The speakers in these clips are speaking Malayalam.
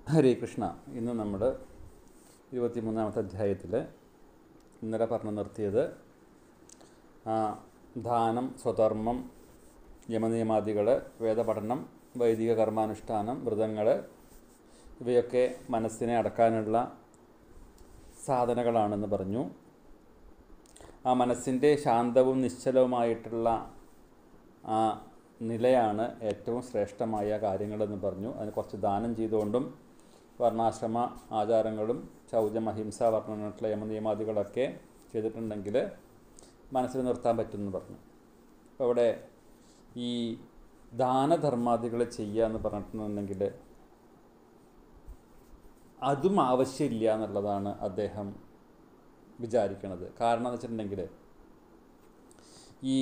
ഹരേ കൃഷ്ണ ഇന്ന് നമ്മൾ ഇരുപത്തിമൂന്നാമത്തെ അധ്യായത്തിൽ ഇന്നലെ പറഞ്ഞു നിർത്തിയത് ആ, ദാനം സ്വധർമ്മം യമനിയമാദികൾ വേദപഠനം വൈദിക കർമാനുഷ്ഠാനം വ്രതങ്ങൾ ഇവയൊക്കെ മനസ്സിനെ അടക്കാനുള്ള സാധനങ്ങളാണെന്ന് പറഞ്ഞു ആ മനസ്സിൻ്റെ ശാന്തവും നിശ്ചലവുമായിട്ടുള്ള ആ നിലയാണ് ഏറ്റവും ശ്രേഷ്ഠമായ കാര്യങ്ങളെന്ന് പറഞ്ഞു അതിന് കുറച്ച് ദാനം ചെയ്തുകൊണ്ടും വർണ്ണാശ്രമ ആചാരങ്ങളും ശൗചം അഹിംസ വർണ്ണനായിട്ടുള്ള യമനിയമാദികളൊക്കെ ചെയ്തിട്ടുണ്ടെങ്കിൽ മനസ്സിൽ നിർത്താൻ പറ്റുമെന്ന് പറഞ്ഞു അപ്പോൾ അവിടെ ഈ ദാനധർമാദികൾ ചെയ്യുക എന്ന് പറഞ്ഞിട്ടുണ്ടെങ്കിൽ അതും ആവശ്യമില്ല എന്നുള്ളതാണ് അദ്ദേഹം വിചാരിക്കുന്നത് കാരണം എന്ന് വെച്ചിട്ടുണ്ടെങ്കിൽ ഈ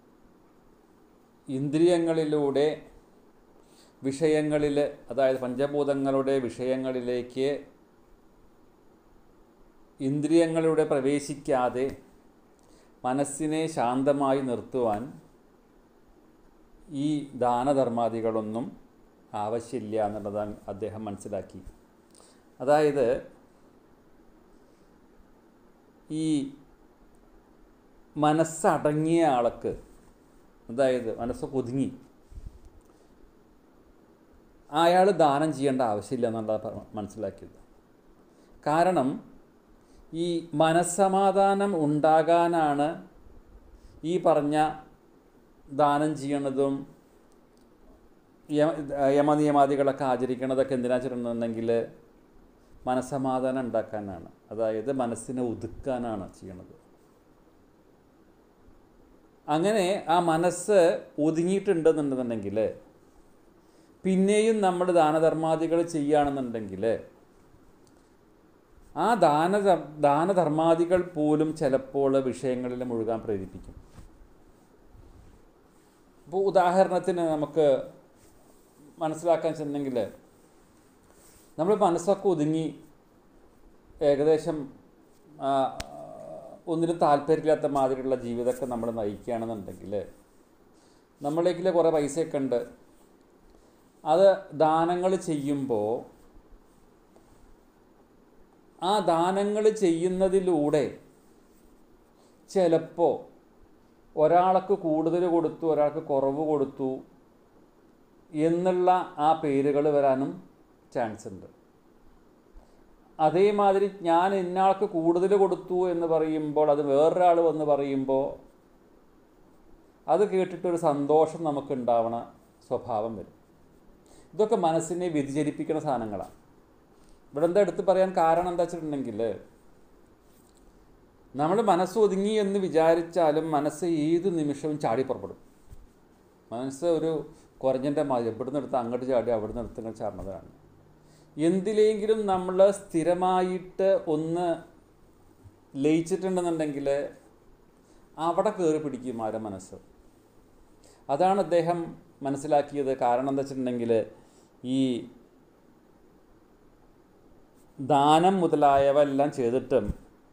ഇന്ദ്രിയങ്ങളിലൂടെ വിഷയങ്ങളിൽ അതായത് പഞ്ചഭൂതങ്ങളുടെ വിഷയങ്ങളിലേക്ക് ഇന്ദ്രിയങ്ങളിലൂടെ പ്രവേശിക്കാതെ മനസ്സിനെ ശാന്തമായി നിർത്തുവാൻ ഈ ദാനധർമാദികളൊന്നും ആവശ്യമില്ല എന്നുള്ളതാണ് അദ്ദേഹം മനസ്സിലാക്കി അതായത് ഈ മനസ്സടങ്ങിയ ആൾക്ക് അതായത് മനസ്സ് ഒതുങ്ങി അയാൾ ദാനം ചെയ്യേണ്ട ആവശ്യമില്ല എന്നുള്ളത് പ- മനസ്സിലാക്കിയത് കാരണം ഈ മനസ്സമാധാനം ഉണ്ടാകാനാണ് ഈ പറഞ്ഞ ദാനം ചെയ്യണതും യ- യമനിയമാദികളൊക്കെ ആചരിക്കണതൊക്കെ എന്തിനാ വെച്ചിട്ടുണ്ടെങ്കിൽ മനസ്സമാധാനം ഉണ്ടാക്കാനാണ് അതായത് മനസ്സിനെ ഒതുക്കാനാണ് ചെയ്യണത് അങ്ങനെ ആ മനസ്സ് ഒതുങ്ങിയിട്ടുണ്ടെന്നുണ്ടെന്നുണ്ടെങ്കിൽ പിന്നെയും നമ്മൾ ദാനധർമാദികൾ ചെയ്യുകയാണെന്നുണ്ടെങ്കിൽ ആ ദാന ദാനധർമാദികൾ പോലും ചിലപ്പോൾ വിഷയങ്ങളിൽ മുഴുകാൻ പ്രേരിപ്പിക്കും ഇപ്പോൾ ഉദാഹരണത്തിന് നമുക്ക് മനസ്സിലാക്കാൻ ചെന്നെങ്കിൽ നമ്മൾ മനസ്സൊക്കെ ഒതുങ്ങി ഏകദേശം ആ, ഒന്നിനും താല്പര്യമില്ലാത്ത മാതിരിയുള്ള ജീവിതമൊക്കെ നമ്മൾ നയിക്കുകയാണെന്നുണ്ടെങ്കിൽ നമ്മളേക്കിൽ കുറേ പൈസയൊക്കെ ഉണ്ട് അത് ദാനങ്ങൾ ചെയ്യുമ്പോൾ ആ ദാനങ്ങൾ ചെയ്യുന്നതിലൂടെ ചിലപ്പോൾ ഒരാൾക്ക് കൂടുതൽ കൊടുത്തു ഒരാൾക്ക് കുറവ് കൊടുത്തു എന്നുള്ള ആ പേരുകൾ വരാനും ചാൻസ് ഉണ്ട് അതേമാതിരി ഞാൻ ഇന്നയാൾക്ക് കൂടുതൽ കൊടുത്തു എന്ന് പറയുമ്പോൾ അത് വേറൊരാൾ വന്ന് പറയുമ്പോൾ അത് കേട്ടിട്ടൊരു സന്തോഷം നമുക്ക് ഉണ്ടാവണ സ്വഭാവം വരും ഇതൊക്കെ മനസ്സിനെ വ്യതിചലിപ്പിക്കുന്ന സാധനങ്ങളാണ് ഇവിടെ എന്താ എടുത്ത് പറയാൻ കാരണം എന്താ വെച്ചിട്ടുണ്ടെങ്കിൽ നമ്മൾ മനസ്സ് ഒതുങ്ങി എന്ന് വിചാരിച്ചാലും മനസ്സ് ഏത് നിമിഷവും ചാടി പുറപ്പെടും മനസ്സ് ഒരു കുറഞ്ഞൻ്റെ മാതിരി ഇവിടുന്ന് എടുത്ത് അങ്ങോട്ട് ചാടി അവിടുന്ന് എടുത്ത് ഇങ്ങോട്ട് ചാടുന്നതാണ് എന്തിലെങ്കിലും നമ്മൾ സ്ഥിരമായിട്ട് ഒന്ന് ലയിച്ചിട്ടുണ്ടെന്നുണ്ടെങ്കിൽ അവിടെ കയറി പിടിക്കും ആരെ മനസ്സ് അതാണ് അദ്ദേഹം മനസ്സിലാക്കിയത് കാരണം എന്താ വെച്ചിട്ടുണ്ടെങ്കിൽ ഈ ദാനം മുതലായവ എല്ലാം ചെയ്തിട്ടും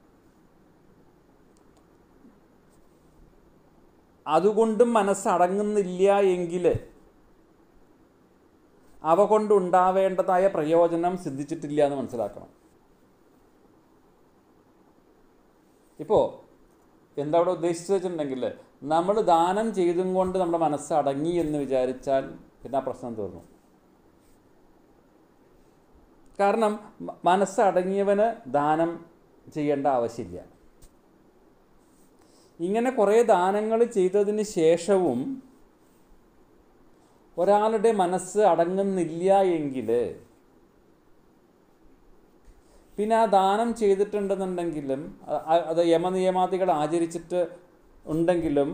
അതുകൊണ്ടും മനസ്സടങ്ങുന്നില്ല എങ്കിൽ അവ കൊണ്ടുണ്ടാവേണ്ടതായ പ്രയോജനം സിദ്ധിച്ചിട്ടില്ല എന്ന് മനസ്സിലാക്കണം ഇപ്പോൾ എന്താ അവിടെ ഉദ്ദേശിച്ചു വെച്ചിട്ടുണ്ടെങ്കിൽ നമ്മൾ ദാനം ചെയ്തും കൊണ്ട് നമ്മുടെ മനസ്സ് അടങ്ങി എന്ന് വിചാരിച്ചാൽ പിന്നെ ആ പ്രശ്നം തീർന്നു കാരണം മ- മനസ്സ് അടങ്ങിയവന് ദാനം ചെയ്യേണ്ട ആവശ്യമില്ല ഇങ്ങനെ കുറേ ദാനങ്ങൾ ചെയ്തതിന് ശേഷവും ഒരാളുടെ മനസ്സ് അടങ്ങുന്നില്ല എങ്കിൽ പിന്നെ ആ ദാനം ചെയ്തിട്ടുണ്ടെന്നുണ്ടെങ്കിലും അ- അ- അത് യമനിയമാദികൾ ആചരിച്ചിട്ട് ഉണ്ടെങ്കിലും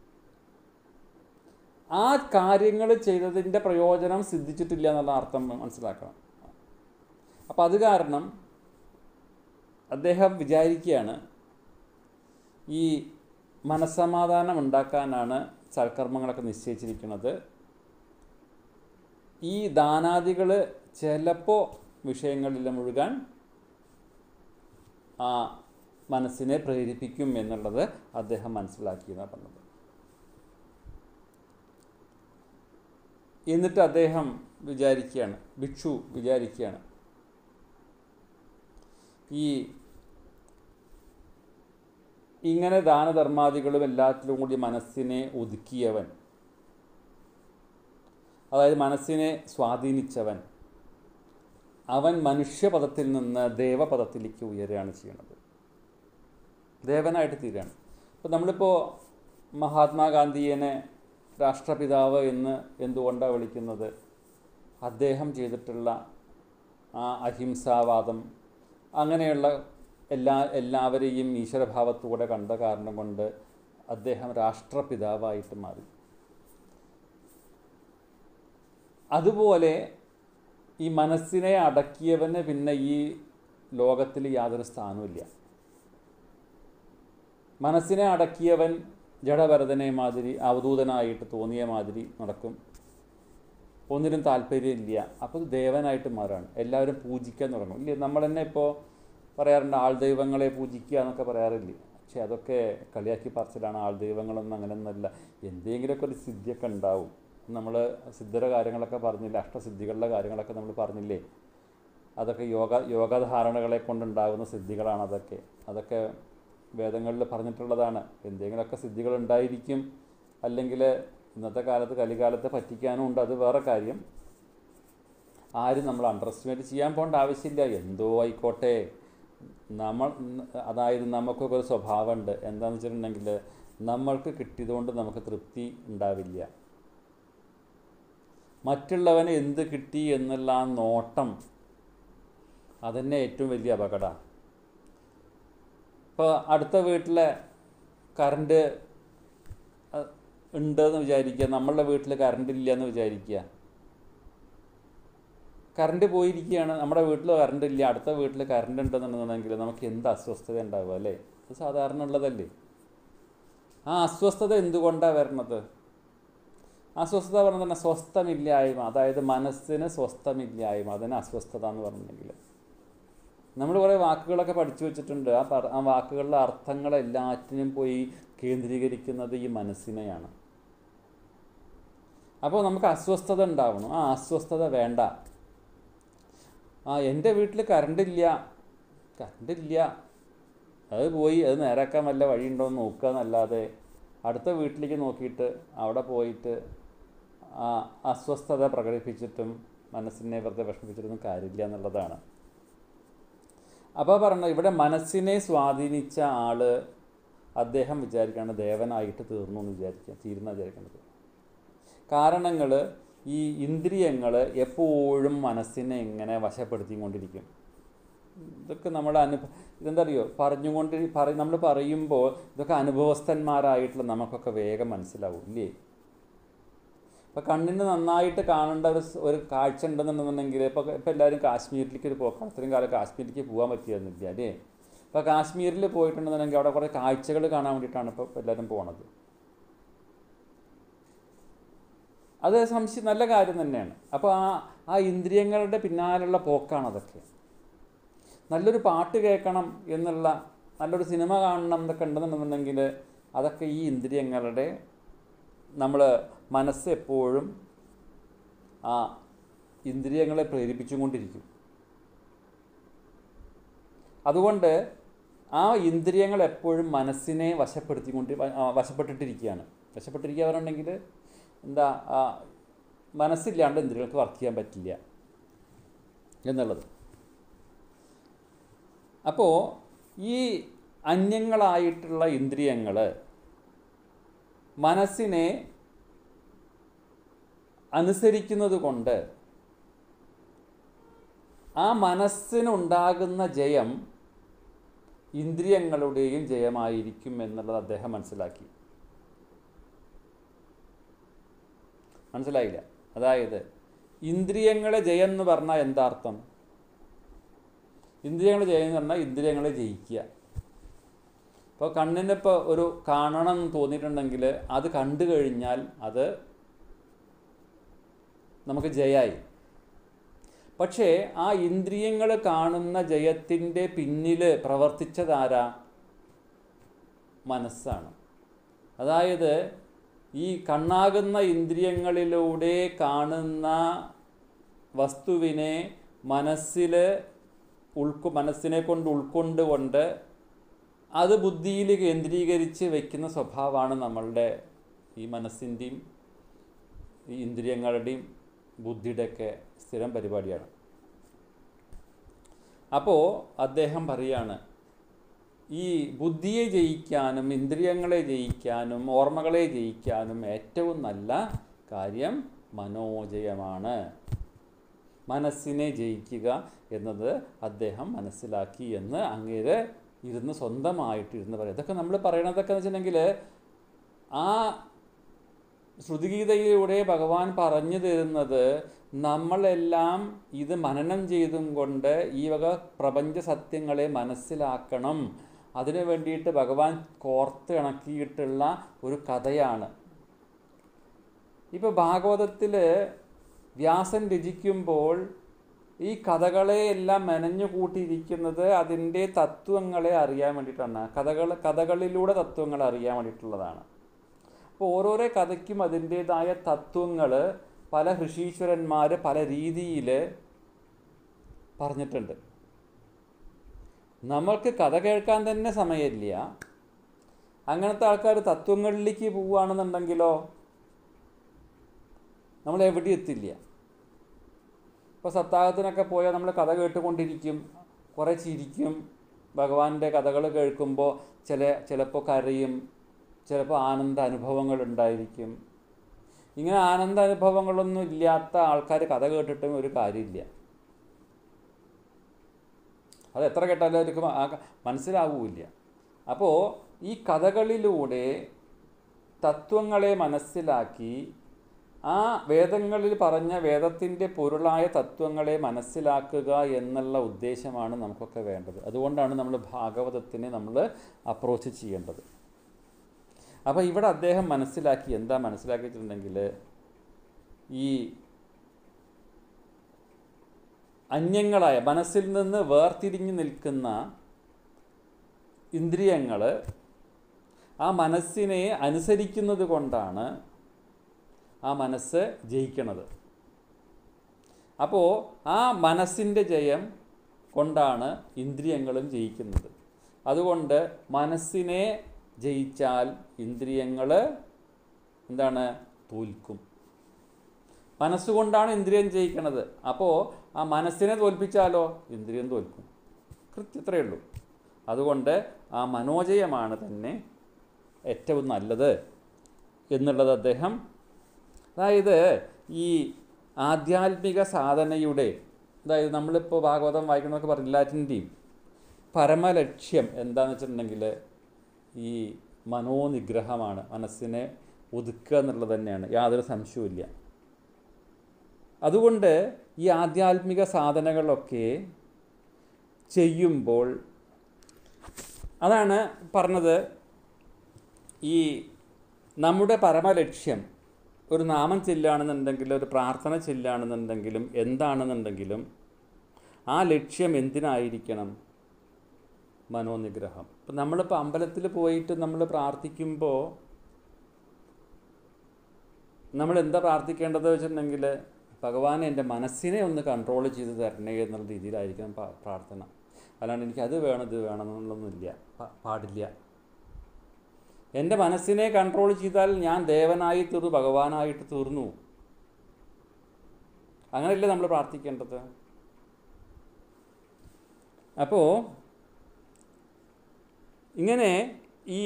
ആ കാര്യങ്ങൾ ചെയ്തതിൻ്റെ പ്രയോജനം സിദ്ധിച്ചിട്ടില്ല എന്നുള്ള അർത്ഥം മനസ്സിലാക്കണം അപ്പം അത് കാരണം അദ്ദേഹം വിചാരിക്കുകയാണ് ഈ മനസ്സമാധാനം ഉണ്ടാക്കാനാണ് സൽക്കർമ്മങ്ങളൊക്കെ നിശ്ചയിച്ചിരിക്കുന്നത് ഈ ദാനാദികൾ ചിലപ്പോൾ വിഷയങ്ങളിൽ മുഴുകാൻ ആ മനസ്സിനെ പ്രേരിപ്പിക്കും എന്നുള്ളത് അദ്ദേഹം മനസ്സിലാക്കിയെന്നാണ് പറഞ്ഞത് എന്നിട്ട് അദ്ദേഹം വിചാരിക്കുകയാണ് ഭിക്ഷു വിചാരിക്കുകയാണ് ഈ ഇങ്ങനെ ദാനധർമാദികളും എല്ലാത്തിലും കൂടി മനസ്സിനെ ഒതുക്കിയവൻ അതായത് മനസ്സിനെ സ്വാധീനിച്ചവൻ അവൻ മനുഷ്യപദത്തിൽ നിന്ന് ദേവപദത്തിലേക്ക് ഉയരുകയാണ് ചെയ്യുന്നത് ദേവനായിട്ട് തീരുകയാണ് അപ്പോൾ നമ്മളിപ്പോൾ മഹാത്മാഗാന്ധിയെ രാഷ്ട്രപിതാവ് എന്ന് എന്തുകൊണ്ടാണ് വിളിക്കുന്നത് അദ്ദേഹം ചെയ്തിട്ടുള്ള ആ അഹിംസാവാദം അങ്ങനെയുള്ള എല്ലാ എല്ലാവരെയും ഈശ്വരഭാവത്തോടെ കണ്ട കാരണം കൊണ്ട് അദ്ദേഹം രാഷ്ട്രപിതാവായിട്ട് മാറി അതുപോലെ ഈ മനസ്സിനെ അടക്കിയവന് പിന്നെ ഈ ലോകത്തിൽ യാതൊരു സ്ഥാനവുമില്ല മനസ്സിനെ അടക്കിയവൻ ജഡഭരതനെ മാതിരി അവധൂതനായിട്ട് തോന്നിയ മാതിരി നടക്കും ഒന്നിനും താല്പര്യമില്ല അപ്പോൾ ദേവനായിട്ട് മാറാണ് എല്ലാവരും പൂജിക്കാൻ തുടങ്ങും ഇല്ലേ നമ്മൾ തന്നെ ഇപ്പോൾ പറയാറുണ്ട് ആൾ ദൈവങ്ങളെ പൂജിക്കുക എന്നൊക്കെ പറയാറില്ലേ പക്ഷേ അതൊക്കെ കളിയാക്കി പറച്ചിലാണ് ആൾ ദൈവങ്ങളൊന്നും അങ്ങനെയൊന്നുമല്ല എന്തെങ്കിലുമൊക്കെ ഒരു സിദ്ധിയൊക്കെ ഉണ്ടാവും നമ്മൾ സിദ്ധര കാര്യങ്ങളൊക്കെ പറഞ്ഞില്ലേ അഷ്ടസിദ്ധികളുടെ കാര്യങ്ങളൊക്കെ നമ്മൾ പറഞ്ഞില്ലേ അതൊക്കെ യോഗ യോഗധാരണകളെ കൊണ്ടുണ്ടാകുന്ന സിദ്ധികളാണ് അതൊക്കെ അതൊക്കെ വേദങ്ങളിൽ പറഞ്ഞിട്ടുള്ളതാണ് എന്തെങ്കിലുമൊക്കെ സിദ്ധികൾ ഉണ്ടായിരിക്കും അല്ലെങ്കിൽ ഇന്നത്തെ കാലത്ത് കലികാലത്ത് പറ്റിക്കാനും ഉണ്ട് അത് വേറെ കാര്യം ആരും നമ്മൾ അണ്ടർ എസ്റ്റിമേറ്റ് ചെയ്യാൻ പോകേണ്ട ആവശ്യമില്ല എന്തോ ആയിക്കോട്ടെ നമ്മൾ അതായത് നമുക്കൊക്കെ ഒരു സ്വഭാവമുണ്ട് എന്താണെന്ന് വെച്ചിട്ടുണ്ടെങ്കിൽ നമ്മൾക്ക് കിട്ടിയതുകൊണ്ട് നമുക്ക് തൃപ്തി ഉണ്ടാവില്ല മറ്റുള്ളവന് എന്ത് കിട്ടി എന്നുള്ള ആ നോട്ടം അതന്നെ ഏറ്റവും വലിയ അപകടമാണ് ഇപ്പോൾ അടുത്ത വീട്ടിലെ കറണ്ട് ഉണ്ടെന്ന് വിചാരിക്കുക നമ്മളുടെ വീട്ടിൽ കറണ്ട് ഇല്ല എന്ന് വിചാരിക്കുക കറണ്ട് പോയിരിക്കുകയാണ് നമ്മുടെ വീട്ടിൽ കറണ്ട് ഇല്ല അടുത്ത വീട്ടിൽ കറണ്ട് ഉണ്ടെന്നുണ്ടെന്നുണ്ടെങ്കിൽ നമുക്ക് എന്ത് അസ്വസ്ഥത ഉണ്ടാവുക അല്ലേ അത് സാധാരണ ഉള്ളതല്ലേ ആ അസ്വസ്ഥത എന്തുകൊണ്ടാണ് വരണത് അസ്വസ്ഥത പറഞ്ഞാൽ തന്നെ സ്വസ്ഥമില്ലായ്മ അതായത് മനസ്സിന് സ്വസ്ഥമില്ലായ്മ അതിന് അസ്വസ്ഥത എന്ന് പറഞ്ഞിട്ടുണ്ടെങ്കിൽ നമ്മൾ കുറേ വാക്കുകളൊക്കെ പഠിച്ചു വെച്ചിട്ടുണ്ട് ആ പറ ആ വാക്കുകളുടെ അർത്ഥങ്ങൾ എല്ലാറ്റിനും പോയി കേന്ദ്രീകരിക്കുന്നത് ഈ മനസ്സിനെയാണ് അപ്പോൾ നമുക്ക് അസ്വസ്ഥത ഉണ്ടാവണം ആ അസ്വസ്ഥത വേണ്ട ആ എൻ്റെ വീട്ടിൽ കറണ്ട് ഇല്ല കറണ്ട് ഇല്ല അത് പോയി അത് നേരാക്കാൻ വല്ല വഴിയുണ്ടോ എന്ന് നോക്കുക എന്നല്ലാതെ അടുത്ത വീട്ടിലേക്ക് നോക്കിയിട്ട് അവിടെ പോയിട്ട് ആ അസ്വസ്ഥത പ്രകടിപ്പിച്ചിട്ടും മനസ്സിനെ വെറുതെ വിഷമിച്ചിട്ടൊന്നും കാര്യമില്ല എന്നുള്ളതാണ് അപ്പോൾ പറഞ്ഞ ഇവിടെ മനസ്സിനെ സ്വാധീനിച്ച ആള് അദ്ദേഹം വിചാരിക്കുകയാണ് ദേവനായിട്ട് തീർന്നു എന്ന് വിചാരിക്കുക തീരുന്ന വിചാരിക്കുന്നത് കാരണങ്ങൾ ഈ ഇന്ദ്രിയങ്ങൾ എപ്പോഴും മനസ്സിനെ ഇങ്ങനെ വശപ്പെടുത്തിക്കൊണ്ടിരിക്കും ഇതൊക്കെ നമ്മുടെ അനുഭവ ഇതെന്താ അറിയോ പറഞ്ഞുകൊണ്ട് പറ നമ്മൾ പറയുമ്പോൾ ഇതൊക്കെ അനുഭവസ്ഥന്മാരായിട്ടുള്ള നമുക്കൊക്കെ വേഗം മനസ്സിലാവും ഇല്ലേ ഇപ്പോൾ കണ്ണിന് നന്നായിട്ട് കാണേണ്ട ഒരു സ് ഒരു കാഴ്ച ഉണ്ടെന്നുണ്ടെന്നുണ്ടെങ്കിൽ ഇപ്പോൾ ഇപ്പോൾ എല്ലാവരും കാശ്മീരിലേക്ക് ഒരു പോക്കാം അത്രയും കാലം കാശ്മീരിലേക്ക് പോകാൻ പറ്റിയിരുന്നില്ല അല്ലേ ഇപ്പോൾ കാശ്മീരിൽ പോയിട്ടുണ്ടെന്നുണ്ടെങ്കിൽ അവിടെ കുറേ കാഴ്ചകൾ കാണാൻ വേണ്ടിയിട്ടാണ് ഇപ്പോൾ എല്ലാവരും പോണത് അത് സംശയം നല്ല കാര്യം തന്നെയാണ് അപ്പോൾ ആ ആ ഇന്ദ്രിയങ്ങളുടെ പിന്നാലുള്ള പോക്കാണ് അതൊക്കെ നല്ലൊരു പാട്ട് കേൾക്കണം എന്നുള്ള നല്ലൊരു സിനിമ കാണണം എന്നൊക്കെ ഉണ്ടെന്നുണ്ടെന്നുണ്ടെങ്കിൽ അതൊക്കെ ഈ ഇന്ദ്രിയങ്ങളുടെ നമ്മൾ മനസ്സ് എപ്പോഴും ആ ഇന്ദ്രിയങ്ങളെ പ്രേരിപ്പിച്ചുകൊണ്ടിരിക്കും അതുകൊണ്ട് ആ ഇന്ദ്രിയങ്ങൾ എപ്പോഴും മനസ്സിനെ വശപ്പെടുത്തിക്കൊണ്ട് വശപ്പെട്ടിട്ടിരിക്കുകയാണ് വശപ്പെട്ടിരിക്കുക പറഞ്ഞിട്ടുണ്ടെങ്കിൽ എന്താ മനസ്സില്ലാണ്ട് ഇന്ദ്രിയങ്ങൾക്ക് വർക്ക് ചെയ്യാൻ പറ്റില്ല എന്നുള്ളത് അപ്പോൾ ഈ അന്യങ്ങളായിട്ടുള്ള ഇന്ദ്രിയങ്ങൾ മനസ്സിനെ അനുസരിക്കുന്നത് കൊണ്ട് ആ മനസ്സിനുണ്ടാകുന്ന ജയം ഇന്ദ്രിയങ്ങളുടെയും ജയമായിരിക്കും എന്നുള്ളത് അദ്ദേഹം മനസ്സിലാക്കി മനസ്സിലായില്ല അതായത് ഇന്ദ്രിയങ്ങളെ ജയം എന്ന് പറഞ്ഞാൽ എന്താ അർത്ഥം ഇന്ദ്രിയങ്ങൾ ജയം എന്ന് പറഞ്ഞാൽ ഇന്ദ്രിയങ്ങളെ ജയിക്കുക ഇപ്പോൾ കണ്ണിനിപ്പോൾ ഒരു കാണണം എന്ന് തോന്നിയിട്ടുണ്ടെങ്കിൽ അത് കണ്ടു കഴിഞ്ഞാൽ അത് നമുക്ക് ജയമായി പക്ഷേ ആ ഇന്ദ്രിയങ്ങൾ കാണുന്ന ജയത്തിൻ്റെ പിന്നിൽ പ്രവർത്തിച്ചതാരാ മനസ്സാണ് അതായത് ഈ കണ്ണാകുന്ന ഇന്ദ്രിയങ്ങളിലൂടെ കാണുന്ന വസ്തുവിനെ മനസ്സിൽ ഉൾക്കൊ മനസ്സിനെ കൊണ്ട് ഉൾക്കൊണ്ടുകൊണ്ട് അത് ബുദ്ധിയിൽ കേന്ദ്രീകരിച്ച് വയ്ക്കുന്ന സ്വഭാവമാണ് നമ്മളുടെ ഈ മനസ്സിൻ്റെയും ഈ ഇന്ദ്രിയങ്ങളുടെയും ബുദ്ധിയുടെയൊക്കെ സ്ഥിരം പരിപാടിയാണ് അപ്പോൾ അദ്ദേഹം പറയാണ് ഈ ബുദ്ധിയെ ജയിക്കാനും ഇന്ദ്രിയങ്ങളെ ജയിക്കാനും ഓർമ്മകളെ ജയിക്കാനും ഏറ്റവും നല്ല കാര്യം മനോജയമാണ് മനസ്സിനെ ജയിക്കുക എന്നത് അദ്ദേഹം മനസ്സിലാക്കി എന്ന് അങ്ങേര് ഇരുന്ന് സ്വന്തമായിട്ട് ഇരുന്ന് പറയും ഇതൊക്കെ നമ്മൾ പറയണതൊക്കെ എന്ന് വെച്ചിട്ടുണ്ടെങ്കിൽ ആ ശ്രുതിഗീതയിലൂടെ ഭഗവാൻ പറഞ്ഞു തരുന്നത് നമ്മളെല്ലാം ഇത് മനനം ചെയ്തും കൊണ്ട് ഈ വക പ്രപഞ്ച സത്യങ്ങളെ മനസ്സിലാക്കണം അതിനു വേണ്ടിയിട്ട് ഭഗവാൻ കോർത്ത് ഇണക്കിയിട്ടുള്ള ഒരു കഥയാണ് ഇപ്പോൾ ഭാഗവതത്തിൽ വ്യാസൻ രചിക്കുമ്പോൾ ഈ കഥകളെ എല്ലാം മെനഞ്ഞു കൂട്ടിയിരിക്കുന്നത് അതിൻ്റെ തത്വങ്ങളെ അറിയാൻ വേണ്ടിയിട്ടാണ് കഥകൾ കഥകളിലൂടെ തത്വങ്ങൾ അറിയാൻ വേണ്ടിയിട്ടുള്ളതാണ് അപ്പോൾ ഓരോരോ കഥയ്ക്കും അതിൻ്റേതായ തത്വങ്ങൾ പല ഋഷീശ്വരന്മാർ പല രീതിയിൽ പറഞ്ഞിട്ടുണ്ട് നമ്മൾക്ക് കഥ കേൾക്കാൻ തന്നെ സമയമില്ല അങ്ങനത്തെ ആൾക്കാർ തത്വങ്ങളിലേക്ക് പോവുകയാണെന്നുണ്ടെങ്കിലോ നമ്മൾ എവിടെ എത്തില്ല ഇപ്പോൾ സപ്താഹത്തിനൊക്കെ പോയാൽ നമ്മൾ കഥ കേട്ടുകൊണ്ടിരിക്കും കുറേ ചിരിക്കും ഭഗവാന്റെ കഥകൾ കേൾക്കുമ്പോൾ ചില ചിലപ്പോൾ കരയും ചിലപ്പോൾ ആനന്ദ അനുഭവങ്ങൾ ഉണ്ടായിരിക്കും ഇങ്ങനെ ആനന്ദ അനുഭവങ്ങളൊന്നും ഇല്ലാത്ത ആൾക്കാർ കഥ കേട്ടിട്ടും ഒരു കാര്യമില്ല അത് എത്ര കേട്ടാലും അവർക്ക് ആ- മനസ്സിലാവില്ല അപ്പോൾ ഈ കഥകളിലൂടെ തത്വങ്ങളെ മനസ്സിലാക്കി ആ വേദങ്ങളിൽ പറഞ്ഞ വേദത്തിൻ്റെ പൊരുളായ തത്വങ്ങളെ മനസ്സിലാക്കുക എന്നുള്ള ഉദ്ദേശമാണ് നമുക്കൊക്കെ വേണ്ടത് അതുകൊണ്ടാണ് നമ്മൾ ഭാഗവതത്തിനെ നമ്മൾ അപ്രോച്ച് ചെയ്യേണ്ടത് അപ്പോൾ ഇവിടെ അദ്ദേഹം മനസ്സിലാക്കി എന്താ മനസ്സിലാക്കിയിട്ടുണ്ടെങ്കിൽ ഈ അന്യങ്ങളായ മനസ്സിൽ നിന്ന് വേർതിരിഞ്ഞു നിൽക്കുന്ന ഇന്ദ്രിയങ്ങൾ ആ മനസ്സിനെ അനുസരിക്കുന്നത് കൊണ്ടാണ് ആ മനസ്സ് ജയിക്കണത് അപ്പോൾ ആ മനസ്സിൻ്റെ ജയം കൊണ്ടാണ് ഇന്ദ്രിയങ്ങളും ജയിക്കുന്നത് അതുകൊണ്ട് മനസ്സിനെ ജയിച്ചാൽ ഇന്ദ്രിയങ്ങൾ എന്താണ് തോൽക്കും മനസ്സുകൊണ്ടാണ് ഇന്ദ്രിയം ജയിക്കണത് അപ്പോൾ ആ മനസ്സിനെ തോൽപ്പിച്ചാലോ ഇന്ദ്രിയം തോൽക്കും കൃത്യത്രയേ ഉള്ളൂ അതുകൊണ്ട് ആ മനോജയമാണ് തന്നെ ഏറ്റവും നല്ലത് എന്നുള്ളത് അദ്ദേഹം അതായത് ഈ ആധ്യാത്മിക സാധനയുടെ അതായത് നമ്മളിപ്പോൾ ഭാഗവതം വായിക്കണമൊക്കെ പറഞ്ഞു എല്ലാറ്റിൻ്റെയും പരമലക്ഷ്യം എന്താണെന്ന് വെച്ചിട്ടുണ്ടെങ്കിൽ ഈ മനോനിഗ്രഹമാണ് മനസ്സിനെ ഒതുക്കുക എന്നുള്ളത് തന്നെയാണ് യാതൊരു സംശയവുമില്ല അതുകൊണ്ട് ഈ ആധ്യാത്മിക സാധനകളൊക്കെ ചെയ്യുമ്പോൾ അതാണ് പറഞ്ഞത് ഈ നമ്മുടെ പരമലക്ഷ്യം ഒരു നാമം ചെല്ലുകയാണെന്നുണ്ടെങ്കിലും ഒരു പ്രാർത്ഥന ചെല്ലുകയാണെന്നുണ്ടെങ്കിലും എന്താണെന്നുണ്ടെങ്കിലും ആ ലക്ഷ്യം എന്തിനായിരിക്കണം മനോനിഗ്രഹം ഇപ്പം നമ്മളിപ്പോൾ അമ്പലത്തിൽ പോയിട്ട് നമ്മൾ പ്രാർത്ഥിക്കുമ്പോൾ നമ്മൾ എന്താ പ്രാർത്ഥിക്കേണ്ടത് വെച്ചിട്ടുണ്ടെങ്കിൽ ഭഗവാൻ എൻ്റെ മനസ്സിനെ ഒന്ന് കൺട്രോൾ ചെയ്ത് തരണേ എന്നുള്ള രീതിയിലായിരിക്കണം പ്രാ- പ്രാർത്ഥന അല്ലാണ്ട് എനിക്ക് അത് വേണം ഇത് വേണം എന്നുള്ളതൊന്നുമില്ല പ- പാടില്ല എൻ്റെ മനസ്സിനെ കൺട്രോൾ ചെയ്താൽ ഞാൻ ദേവനായി തീർന്നു ഭഗവാനായിട്ട് തീർന്നു അങ്ങനെയല്ലേ നമ്മൾ പ്രാർത്ഥിക്കേണ്ടത് അപ്പോൾ ഇങ്ങനെ ഈ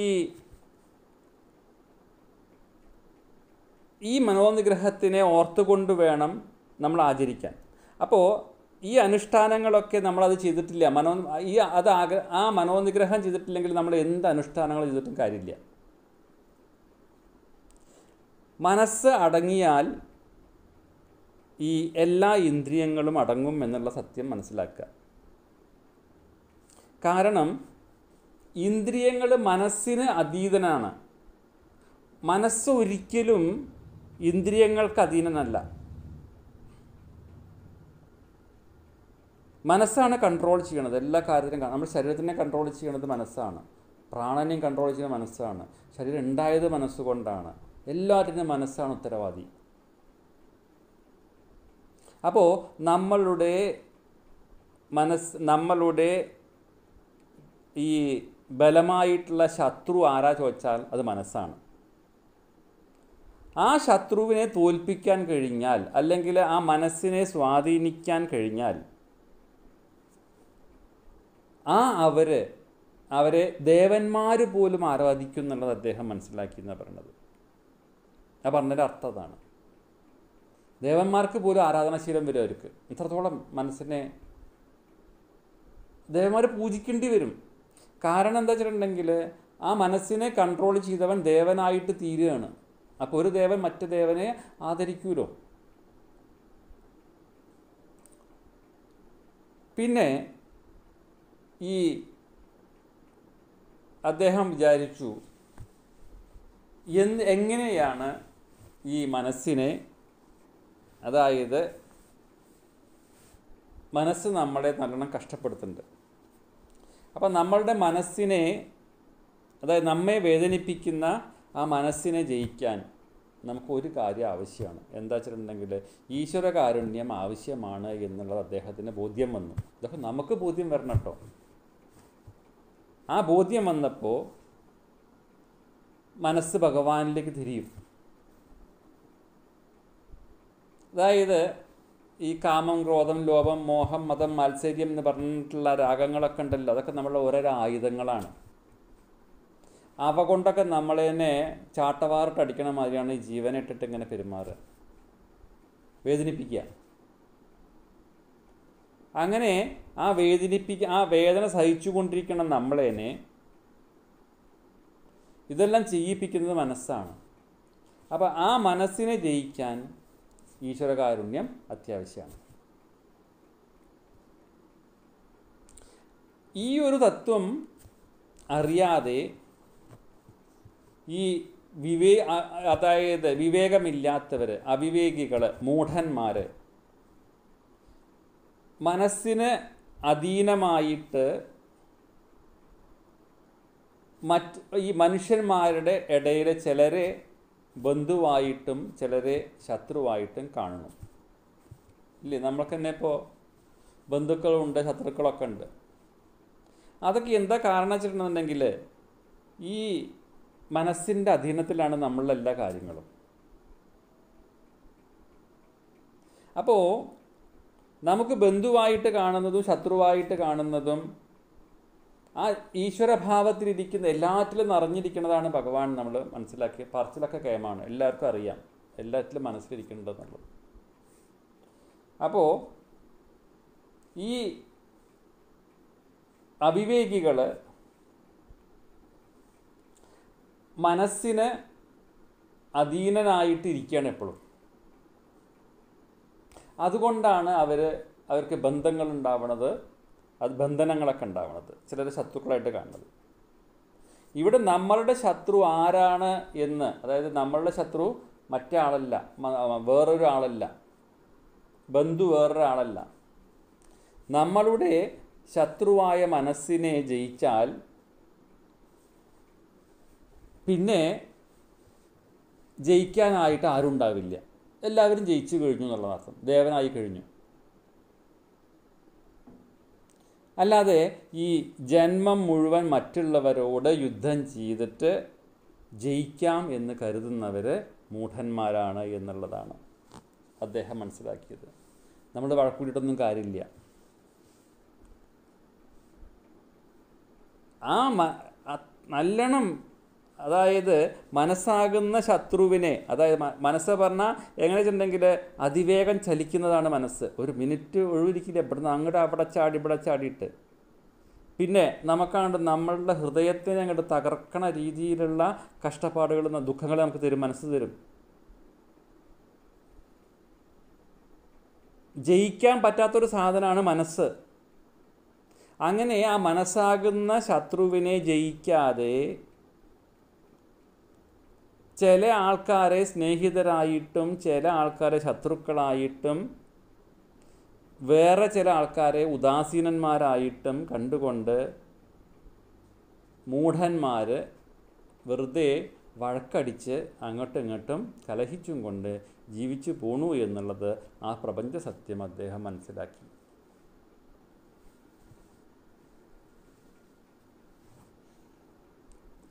ഈ മനോനിഗ്രഹത്തിനെ ഓർത്തുകൊണ്ട് വേണം നമ്മൾ ആചരിക്കാൻ അപ്പോൾ ഈ അനുഷ്ഠാനങ്ങളൊക്കെ നമ്മളത് ചെയ്തിട്ടില്ല മനോ ഈ അത് ആഗ്ര ആ മനോനിഗ്രഹം ചെയ്തിട്ടില്ലെങ്കിൽ നമ്മൾ എന്ത് അനുഷ്ഠാനങ്ങൾ ചെയ്തിട്ടും കാര്യമില്ല മനസ്സ് അടങ്ങിയാൽ ഈ എല്ലാ ഇന്ദ്രിയങ്ങളും അടങ്ങും എന്നുള്ള സത്യം മനസ്സിലാക്കുക കാരണം ഇന്ദ്രിയങ്ങൾ മനസ്സിന് അതീതനാണ് മനസ്സ് ഒരിക്കലും ഇന്ദ്രിയങ്ങൾക്ക് അധീനനല്ല മനസ്സാണ് കൺട്രോൾ ചെയ്യണത് എല്ലാ കാര്യത്തിനും നമ്മുടെ ശരീരത്തിനെ കൺട്രോൾ ചെയ്യണത് മനസ്സാണ് പ്രാണനെയും കൺട്രോൾ ചെയ്യുന്ന മനസ്സാണ് ശരീരം ഉണ്ടായത് മനസ്സുകൊണ്ടാണ് എല്ലാറ്റിനും മനസ്സാണ് ഉത്തരവാദി അപ്പോൾ നമ്മളുടെ മനസ്സ് നമ്മളുടെ ഈ ബലമായിട്ടുള്ള ശത്രു ആരാ ചോദിച്ചാൽ അത് മനസ്സാണ് ആ ശത്രുവിനെ തോൽപ്പിക്കാൻ കഴിഞ്ഞാൽ അല്ലെങ്കിൽ ആ മനസ്സിനെ സ്വാധീനിക്കാൻ കഴിഞ്ഞാൽ ആ അവർ അവരെ ദേവന്മാർ പോലും ആരാധിക്കും എന്നുള്ളത് അദ്ദേഹം മനസ്സിലാക്കി എന്നാണ് പറയുന്നത് ആ പറഞ്ഞതിൻ്റെ അർത്ഥം അതാണ് ദേവന്മാർക്ക് പോലും ആരാധനാശീലം വരും അവർക്ക് ഇത്രത്തോളം മനസ്സിനെ ദേവന്മാർ പൂജിക്കേണ്ടി വരും കാരണം എന്താ വെച്ചിട്ടുണ്ടെങ്കിൽ ആ മനസ്സിനെ കൺട്രോൾ ചെയ്തവൻ ദേവനായിട്ട് തീരുകയാണ് അപ്പോൾ ഒരു ദേവൻ മറ്റു ദേവനെ ആദരിക്കൂലോ പിന്നെ ഈ അദ്ദേഹം വിചാരിച്ചു എന്ന് എങ്ങനെയാണ് ഈ മനസ്സിനെ അതായത് മനസ്സ് നമ്മളെ നല്ലോണം കഷ്ടപ്പെടുത്തുന്നുണ്ട് അപ്പം നമ്മളുടെ മനസ്സിനെ അതായത് നമ്മെ വേദനിപ്പിക്കുന്ന ആ മനസ്സിനെ ജയിക്കാൻ നമുക്ക് ഒരു കാര്യം ആവശ്യമാണ് എന്താ വെച്ചിട്ടുണ്ടെങ്കിൽ ഈശ്വര കാരുണ്യം ആവശ്യമാണ് എന്നുള്ളത് അദ്ദേഹത്തിന് ബോധ്യം വന്നു അദ്ദേഹം നമുക്ക് ബോധ്യം വരണം കേട്ടോ ആ ബോധ്യം വന്നപ്പോൾ മനസ്സ് ഭഗവാനിലേക്ക് തിരിയും അതായത് ഈ കാമം ക്രോധം ലോഭം മോഹം മതം മാത്സര്യം എന്ന് പറഞ്ഞിട്ടുള്ള രാഗങ്ങളൊക്കെ ഉണ്ടല്ലോ അതൊക്കെ നമ്മളുടെ ഓരോരോ ആയുധങ്ങളാണ് അവ കൊണ്ടൊക്കെ നമ്മളതിനെ ചാട്ടവാറിട്ട് അടിക്കണ മാതിരിയാണ് ഈ ജീവനെ ഇട്ടിട്ട് ഇങ്ങനെ പെരുമാറുക വേദനിപ്പിക്കുക അങ്ങനെ ആ വേദനിപ്പിക്ക ആ വേദന സഹിച്ചു കൊണ്ടിരിക്കണം നമ്മളേനെ ഇതെല്ലാം ചെയ്യിപ്പിക്കുന്നത് മനസ്സാണ് അപ്പോൾ ആ മനസ്സിനെ ജയിക്കാൻ ഈശ്വരകാരുണ്യം അത്യാവശ്യമാണ് ഈ ഒരു തത്വം അറിയാതെ ഈ വിവേ അ- അതായത് വിവേകമില്ലാത്തവർ അവിവേകികൾ മൂഢന്മാർ മനസ്സിന് അധീനമായിട്ട് മറ്റ് ഈ മനുഷ്യന്മാരുടെ ഇടയിൽ ചിലരെ ബന്ധുവായിട്ടും ചിലരെ ശത്രുവായിട്ടും കാണുന്നു ഇല്ലേ നമ്മൾക്ക് തന്നെ ഇപ്പോൾ ബന്ധുക്കളുണ്ട് ശത്രുക്കളൊക്കെ ഉണ്ട് അതൊക്കെ എന്താ കാരണം വെച്ചിട്ടുണ്ടെന്നുണ്ടെങ്കിൽ ഈ മനസ്സിൻ്റെ അധീനത്തിലാണ് നമ്മളുടെ എല്ലാ കാര്യങ്ങളും അപ്പോൾ നമുക്ക് ബന്ധുവായിട്ട് കാണുന്നതും ശത്രുവായിട്ട് കാണുന്നതും ആ ഈശ്വരഭാവത്തിലിരിക്കുന്ന എല്ലാറ്റിലും നിറഞ്ഞിരിക്കുന്നതാണ് ഭഗവാൻ നമ്മൾ മനസ്സിലാക്കി പറച്ചിലൊക്കെ കേമാണ് എല്ലാവർക്കും അറിയാം എല്ലാറ്റിലും മനസ്സിലിരിക്കുന്നുണ്ടെന്നുള്ളത് അപ്പോൾ ഈ അവിവേകികൾ മനസ്സിന് അധീനനായിട്ടിരിക്കുകയാണ് എപ്പോഴും അതുകൊണ്ടാണ് അവർ അവർക്ക് ബന്ധങ്ങൾ ഉണ്ടാവണത് അത് ബന്ധനങ്ങളൊക്കെ ഉണ്ടാവണത് ചിലർ ശത്രുക്കളായിട്ട് കാണുന്നത് ഇവിടെ നമ്മളുടെ ശത്രു ആരാണ് എന്ന് അതായത് നമ്മളുടെ ശത്രു മറ്റേ ആളല്ല മ- വേറൊരു ആളല്ല ബന്ധു വേറൊരാളല്ല നമ്മളുടെ ശത്രുവായ മനസ്സിനെ ജയിച്ചാൽ പിന്നെ ജയിക്കാനായിട്ട് ആരും ഉണ്ടാവില്ല എല്ലാവരും ജയിച്ചു കഴിഞ്ഞു എന്നുള്ളത് അർത്ഥം ദേവനായി കഴിഞ്ഞു അല്ലാതെ ഈ ജന്മം മുഴുവൻ മറ്റുള്ളവരോട് യുദ്ധം ചെയ്തിട്ട് ജയിക്കാം എന്ന് കരുതുന്നവർ മൂഢന്മാരാണ് എന്നുള്ളതാണ് അദ്ദേഹം മനസ്സിലാക്കിയത് നമ്മൾ വഴക്കൂടിയിട്ടൊന്നും കാര്യമില്ല ആ മ അ- നല്ലോണം അതായത് മനസ്സാകുന്ന ശത്രുവിനെ അതായത് മ- മനസ്സ് പറഞ്ഞാൽ എങ്ങനെ വെച്ചിട്ടുണ്ടെങ്കിൽ അതിവേഗം ചലിക്കുന്നതാണ് മനസ്സ് ഒരു മിനിറ്റ് ഒഴിവിരിക്കില്ല ഇവിടുന്ന് അങ്ങോട്ട് അവിടെ ചാടി ഇവിടെ ചാടിയിട്ട് പിന്നെ നമുക്കാണ്ട് നമ്മളുടെ ഹൃദയത്തിനെ അങ്ങോട്ട് തകർക്കണ രീതിയിലുള്ള കഷ്ടപ്പാടുകൾ ദുഃഖങ്ങൾ നമുക്ക് തരും മനസ്സ് തരും ജയിക്കാൻ പറ്റാത്തൊരു സാധനമാണ് മനസ്സ് അങ്ങനെ ആ മനസ്സാകുന്ന ശത്രുവിനെ ജയിക്കാതെ ചില ആൾക്കാരെ സ്നേഹിതരായിട്ടും ചില ആൾക്കാരെ ശത്രുക്കളായിട്ടും വേറെ ചില ആൾക്കാരെ ഉദാസീനന്മാരായിട്ടും കണ്ടുകൊണ്ട് മൂഢന്മാർ വെറുതെ വഴക്കടിച്ച് അങ്ങോട്ടും ഇങ്ങോട്ടും കലഹിച്ചും കൊണ്ട് ജീവിച്ചു പോണു എന്നുള്ളത് ആ പ്രപഞ്ച സത്യം അദ്ദേഹം മനസ്സിലാക്കി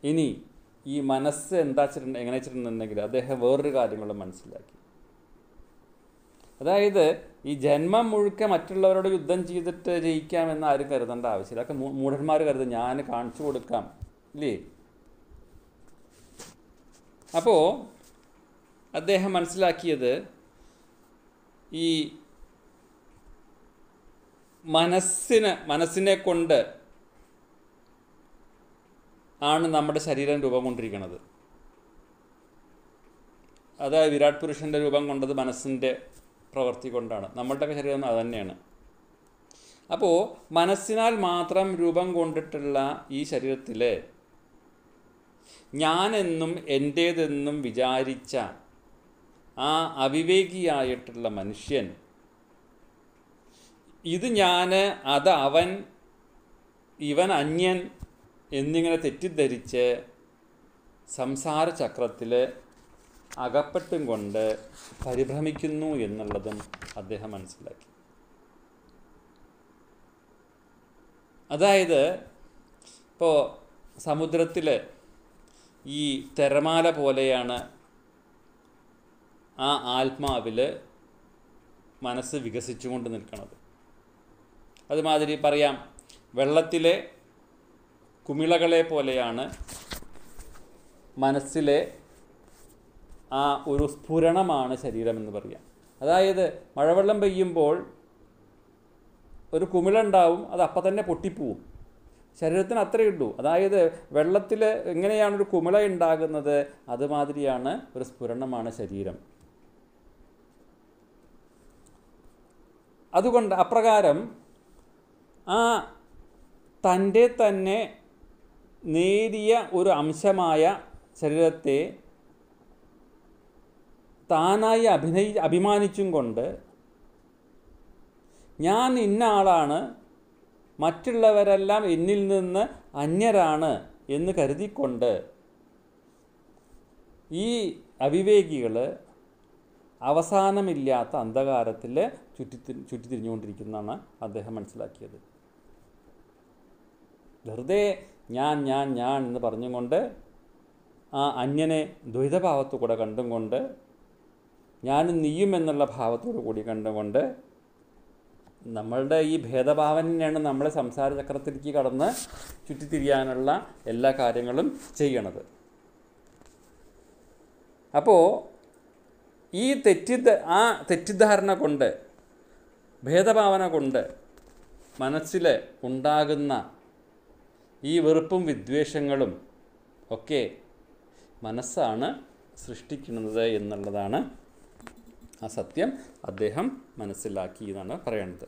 ഇനി ഈ മനസ്സ് എന്താ വെച്ചിട്ടുണ്ട് എങ്ങനെ വെച്ചിട്ടുണ്ടെങ്കിൽ അദ്ദേഹം വേറൊരു കാര്യങ്ങളും മനസ്സിലാക്കി അതായത് ഈ ജന്മം മുഴുക്ക മറ്റുള്ളവരോട് യുദ്ധം ചെയ്തിട്ട് ജയിക്കാമെന്ന് ആരും കരുതേണ്ട ആവശ്യമില്ല അതൊക്കെ മൂ- മൂഢന്മാർ കരുതും ഞാൻ കാണിച്ചു കൊടുക്കാം ഇല്ലേ അപ്പോൾ അദ്ദേഹം മനസ്സിലാക്കിയത് ഈ മനസ്സിന് മനസ്സിനെ കൊണ്ട് ആണ് നമ്മുടെ ശരീരം രൂപം കൊണ്ടിരിക്കുന്നത് അതായത് വിരാട് പുരുഷൻ്റെ രൂപം കൊണ്ടത് മനസ്സിൻ്റെ പ്രവൃത്തി കൊണ്ടാണ് നമ്മളുടെയൊക്കെ ശരീരം അത് തന്നെയാണ് അപ്പോൾ മനസ്സിനാൽ മാത്രം രൂപം കൊണ്ടിട്ടുള്ള ഈ ശരീരത്തിൽ ഞാനെന്നും എൻ്റേതെന്നും വിചാരിച്ച ആ അവിവേകിയായിട്ടുള്ള മനുഷ്യൻ ഇത് ഞാൻ അത് അവൻ ഇവൻ അന്യൻ എന്നിങ്ങനെ തെറ്റിദ്ധരിച്ച് സംസാര ചക്രത്തിൽ അകപ്പെട്ടും കൊണ്ട് പരിഭ്രമിക്കുന്നു എന്നുള്ളതും അദ്ദേഹം മനസ്സിലാക്കി അതായത് ഇപ്പോൾ സമുദ്രത്തിൽ ഈ തിരമാല പോലെയാണ് ആ ആത്മാവിൽ മനസ്സ് വികസിച്ചുകൊണ്ട് നിൽക്കുന്നത് അതുമാതിരി പറയാം വെള്ളത്തിലെ കുമിളകളെ പോലെയാണ് മനസ്സിലെ ആ ഒരു സ്ഫുരണമാണ് ശരീരം എന്ന് പറയാം അതായത് മഴവെള്ളം പെയ്യുമ്പോൾ ഒരു കുമിളുണ്ടാവും അത് അപ്പം തന്നെ പൊട്ടിപ്പോവും ശരീരത്തിന് അത്രയേ ഉള്ളൂ അതായത് വെള്ളത്തിൽ എങ്ങനെയാണ് ഒരു കുമിള ഉണ്ടാകുന്നത് അതുമാതിരിയാണ് ഒരു സ്ഫുരണമാണ് ശരീരം അതുകൊണ്ട് അപ്രകാരം ആ തൻ്റെ തന്നെ നേരിയ ഒരു അംശമായ ശരീരത്തെ താനായി അഭിനയി അഭിമാനിച്ചും കൊണ്ട് ഞാൻ ഇന്ന ആളാണ് മറ്റുള്ളവരെല്ലാം എന്നിൽ നിന്ന് അന്യരാണ് എന്ന് കരുതിക്കൊണ്ട് ഈ അവിവേകികൾ അവസാനമില്ലാത്ത അന്ധകാരത്തിൽ ചുറ്റി ചുറ്റിത്തിരിഞ്ഞുകൊണ്ടിരിക്കുന്നതാണ് അദ്ദേഹം മനസ്സിലാക്കിയത് വെറുതെ ഞാൻ ഞാൻ ഞാൻ എന്ന് പറഞ്ഞുകൊണ്ട് ആ അന്യനെ ദ്വൈതഭാവത്തു കൂടെ കണ്ടും കൊണ്ട് ഞാനും നീയും എന്നുള്ള ഭാവത്തോടു കൂടി കണ്ടുകൊണ്ട് നമ്മളുടെ ഈ ഭേദഭാവനയാണ് നമ്മളെ സംസാര ചക്രത്തിലേക്ക് കടന്ന് ചുറ്റിത്തിരിയാനുള്ള എല്ലാ കാര്യങ്ങളും ചെയ്യണത് അപ്പോൾ ഈ തെറ്റിദ്ധ ആ തെറ്റിദ്ധാരണ കൊണ്ട് ഭേദഭാവന കൊണ്ട് മനസ്സിൽ ഉണ്ടാകുന്ന ഈ വെറുപ്പും വിദ്വേഷങ്ങളും ഒക്കെ മനസ്സാണ് സൃഷ്ടിക്കുന്നത് എന്നുള്ളതാണ് ആ സത്യം അദ്ദേഹം മനസ്സിലാക്കി എന്നാണ് പറയുന്നത്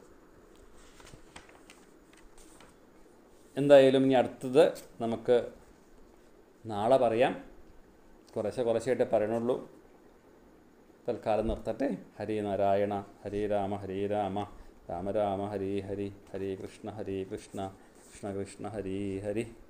എന്തായാലും ഇനി അടുത്തത് നമുക്ക് നാളെ പറയാം കുറേശ്ശെ കുറേശ്ശായിട്ടേ പറയണുള്ളൂ തൽക്കാലം നിർത്തട്ടെ ഹരി നാരായണ ഹരി രാമ ഹരി രാമ രാമ രാമ ഹരി ഹരി ഹരി കൃഷ്ണ ഹരി കൃഷ്ണ കൃഷ്ണ കൃഷ്ണ ഹരി ഹരി